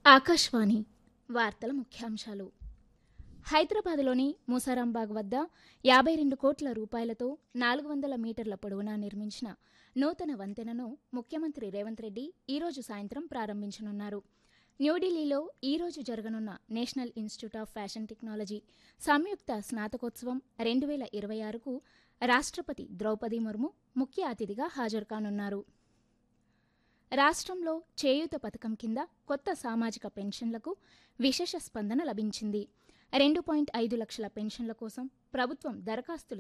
ఆకాశవాణి వార్తల ముఖ్యాంశాలు హైదరాబాద్లోని మూసారాంబాగ్ వద్ద యాభై రెండు కోట్ల రూపాయలతో నాలుగు వందల మీటర్ల పొడవునా నిర్మించిన నూతన వంతెనను ముఖ్యమంత్రి రేవంత్ రెడ్డి ఈరోజు సాయంత్రం ప్రారంభించనున్నారు న్యూఢిల్లీలో ఈరోజు జరగనున్న national institute of fashion technology సంయుక్త స్నాతకోత్సవం రెండు వేల ఇరవై ఆరుకు రాష్ట్రపతి ద్రౌపది ముర్ము ముఖ్య అతిథిగా హాజరు కానున్నారు రాష్ట్రంలో చేయూత పథకం కింద కొత్త సామాజిక పెన్షన్లకు విశేష స్పందన లభించింది రెండు పాయింట్ ఐదు లక్షల పెన్షన్ల కోసం ప్రభుత్వం దరఖాస్తులు